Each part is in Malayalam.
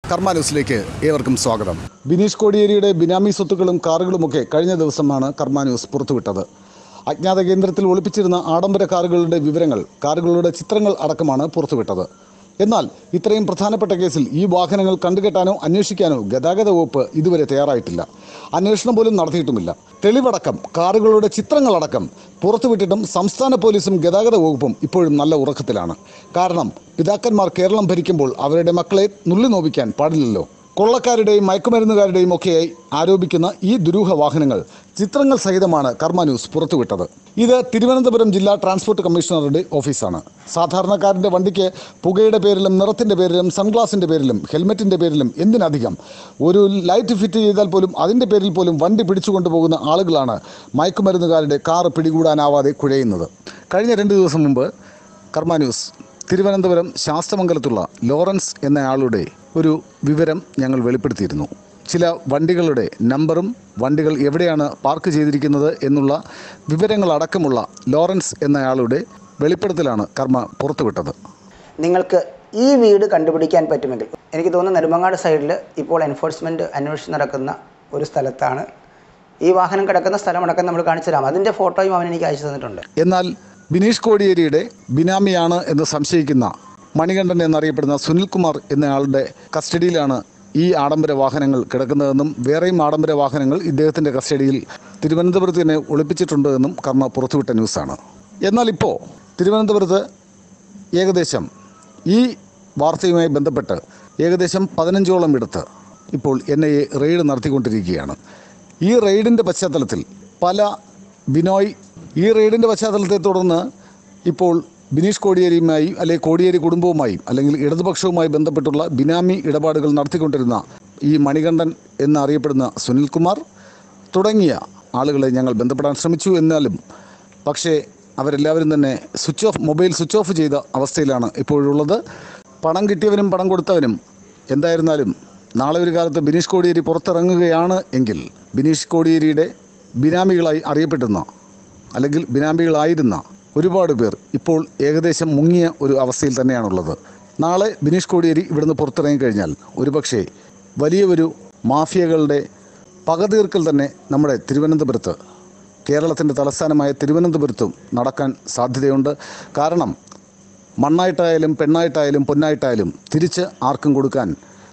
കർമ്മ ന്യൂസിലേക്ക് ഏവർക്കും സ്വാഗതം ബിനീഷ് കോടിയേരിയുടെ ബിനാമി സ്വത്തുക്കളും കാറുകളുമൊക്കെ കഴിഞ്ഞ ദിവസമാണ് കർമ്മ ന്യൂസ് പുറത്തുവിട്ടത് അജ്ഞാത കേന്ദ്രത്തിൽ ഒളിപ്പിച്ചിരുന്ന ആഡംബര കാറുകളുടെ വിവരങ്ങൾ കാറുകളുടെ ചിത്രങ്ങൾ അടക്കമാണ് പുറത്തുവിട്ടത് എന്നാൽ ഇത്രയും പ്രധാനപ്പെട്ട കേസിൽ ഈ വാഹനങ്ങൾ കണ്ടുകെട്ടാനോ അന്വേഷിക്കാനോ ഗതാഗത വകുപ്പ് ഇതുവരെ തയ്യാറായിട്ടില്ല അന്വേഷണം പോലും നടത്തിയിട്ടുമില്ല തെളിവടക്കം കാറുകളുടെ ചിത്രങ്ങളടക്കം പുറത്തുവിട്ടിട്ടും സംസ്ഥാന പോലീസും ഗതാഗത വകുപ്പും ഇപ്പോഴും നല്ല ഉറക്കത്തിലാണ് കാരണം പിതാക്കന്മാർ കേരളം ഭരിക്കുമ്പോൾ അവരുടെ മക്കളെ നുള്ളി നോവിക്കാൻ പാടില്ലല്ലോ കൊള്ളക്കാരുടെയും മയക്കുമരുന്നുകാരുടെയും ഒക്കെയായി ആരോപിക്കുന്ന ഈ ദുരൂഹ വാഹനങ്ങൾ ചിത്രങ്ങൾ സഹിതമാണ് കർമ്മ ന്യൂസ് പുറത്തുവിട്ടത് ഇത് തിരുവനന്തപുരം ജില്ലാ ട്രാൻസ്പോർട്ട് കമ്മീഷണറുടെ ഓഫീസാണ് സാധാരണക്കാരൻ്റെ വണ്ടിക്ക് പുകയുടെ പേരിലും നിറത്തിൻ്റെ പേരിലും സൺഗ്ലാസിൻ്റെ പേരിലും ഹെൽമെറ്റിൻ്റെ പേരിലും എന്തിനധികം ഒരു ലൈറ്റ് ഫിറ്റ് ചെയ്താൽ പോലും അതിൻ്റെ പേരിൽ പോലും വണ്ടി പിടിച്ചുകൊണ്ടു പോകുന്ന ആളുകളാണ് മയക്കുമരുന്നുകാരുടെ കാറ് പിടികൂടാനാവാതെ കുഴയുന്നത് കഴിഞ്ഞ രണ്ട് ദിവസം മുമ്പ് കർമ്മ ന്യൂസ് തിരുവനന്തപുരം ശാസ്തമംഗലത്തുള്ള ലോറൻസ് എന്നയാളുടെ ഒരു വിവരം ഞങ്ങൾ വെളിപ്പെടുത്തിയിരുന്നു ചില വണ്ടികളുടെ നമ്പറും വണ്ടികൾ എവിടെയാണ് പാർക്ക് ചെയ്തിരിക്കുന്നത് എന്നുള്ള വിവരങ്ങളടക്കമുള്ള ലോറൻസ് എന്നയാളുടെ വെളിപ്പെടുത്തലാണ് കർമ്മ പുറത്തുവിട്ടത് നിങ്ങൾക്ക് ഈ വീട് കണ്ടുപിടിക്കാൻ പറ്റുമെങ്കിൽ എനിക്ക് തോന്നുന്നു നെടുമങ്ങാട് സൈഡിൽ ഇപ്പോൾ എൻഫോഴ്സ്മെൻറ്റ് അന്വേഷണം നടക്കുന്ന ഒരു സ്ഥലത്താണ് ഈ വാഹനം കിടക്കുന്ന സ്ഥലമടക്കം നമ്മൾ കാണിച്ചു തരാം അതിൻ്റെ ഫോട്ടോയും അവൻ എനിക്ക് അയച്ചു തന്നിട്ടുണ്ട് എന്നാൽ ബിനീഷ് കോടിയേരിയുടെ ബിനാമിയാണ് എന്ന് സംശയിക്കുന്ന മണികണ്ഠൻ എന്നറിയപ്പെടുന്ന സുനിൽകുമാർ എന്നയാളുടെ കസ്റ്റഡിയിലാണ് ഈ ആഡംബര വാഹനങ്ങൾ കിടക്കുന്നതെന്നും വേറെയും ആഡംബര വാഹനങ്ങൾ ഇദ്ദേഹത്തിൻ്റെ കസ്റ്റഡിയിൽ തിരുവനന്തപുരത്ത് തന്നെ ഒളിപ്പിച്ചിട്ടുണ്ട് എന്നും കർമ്മ പുറത്തുവിട്ട ന്യൂസാണ് എന്നാൽ ഇപ്പോൾ തിരുവനന്തപുരത്ത് ഏകദേശം ഈ വാർത്തയുമായി ബന്ധപ്പെട്ട് ഏകദേശം പതിനഞ്ചോളം ഇടത്ത് ഇപ്പോൾ എൻ ഐ എ റെയ്ഡ് നടത്തിക്കൊണ്ടിരിക്കുകയാണ് ഈ റെയ്ഡിൻ്റെ പശ്ചാത്തലത്തിൽ പല ബിനോയ് ഈ റെയ്ഡിൻ്റെ പശ്ചാത്തലത്തെ തുടർന്ന് ഇപ്പോൾ ബിനീഷ് കോടിയേരിയുമായി അല്ലെങ്കിൽ കോടിയേരി കുടുംബവുമായും അല്ലെങ്കിൽ ഇടതുപക്ഷവുമായി ബന്ധപ്പെട്ടുള്ള ബിനാമി ഇടപാടുകൾ നടത്തിക്കൊണ്ടിരുന്ന ഈ മണികണ്ഠൻ എന്നറിയപ്പെടുന്ന സുനിൽകുമാർ തുടങ്ങിയ ആളുകളെ ഞങ്ങൾ ബന്ധപ്പെടാൻ ശ്രമിച്ചു എന്നാലും പക്ഷേ അവരെല്ലാവരും തന്നെ switch off mobile switch off ചെയ്ത അവസ്ഥയിലാണ് ഇപ്പോഴുള്ളത് പണം കിട്ടിയവനും പണം കൊടുത്തവനും എന്തായിരുന്നാലും നാളെ ഒരു കാലത്ത് ബിനീഷ് കോടിയേരി പുറത്തിറങ്ങുകയാണ് എങ്കിൽ ബിനീഷ് കോടിയേരിയുടെ ബിനാമികളായി അറിയപ്പെടുന്ന അല്ലെങ്കിൽ ബിനാമികളായിരുന്ന ഒരുപാട് പേർ ഇപ്പോൾ ഏകദേശം മുങ്ങിയ ഒരു അവസ്ഥയിൽ തന്നെയാണുള്ളത് നാളെ ബിനീഷ് കോടിയേരി ഇവിടുന്ന് പുറത്തിറങ്ങിക്കഴിഞ്ഞാൽ ഒരുപക്ഷേ വലിയ ഒരു മാഫിയകളുടെ പകതീർക്കൽ തന്നെ നമ്മുടെ തിരുവനന്തപുരത്ത് കേരളത്തിൻ്റെ തലസ്ഥാനമായ തിരുവനന്തപുരത്തും നടക്കാൻ സാധ്യതയുണ്ട് കാരണം മണ്ണായിട്ടായാലും പെണ്ണായിട്ടായാലും പൊന്നായിട്ടായാലും തിരിച്ച് ആർക്കും കൊടുക്കാൻ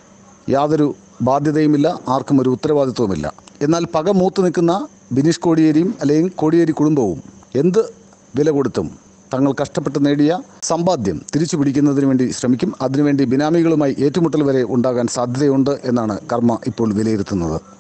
യാതൊരു ബാധ്യതയുമില്ല ആർക്കും ഒരു ഉത്തരവാദിത്വവുമില്ല എന്നാൽ പക മൂത്ത് നിൽക്കുന്ന ബിനീഷ് കോടിയേരിയും അല്ലെങ്കിൽ കോടിയേരി കുടുംബവും എന്ത് വില കൊടുത്തും തങ്ങൾ കഷ്ടപ്പെട്ട് നേടിയ സമ്പാദ്യം തിരിച്ചു പിടിക്കുന്നതിന് വേണ്ടി ശ്രമിക്കും അതിനുവേണ്ടി ബിനാമികളുമായി ഏറ്റുമുട്ടൽ വരെ ഉണ്ടാകാൻ സാധ്യതയുണ്ട് എന്നാണ് കർമ്മ ഇപ്പോൾ വിലയിരുത്തുന്നത്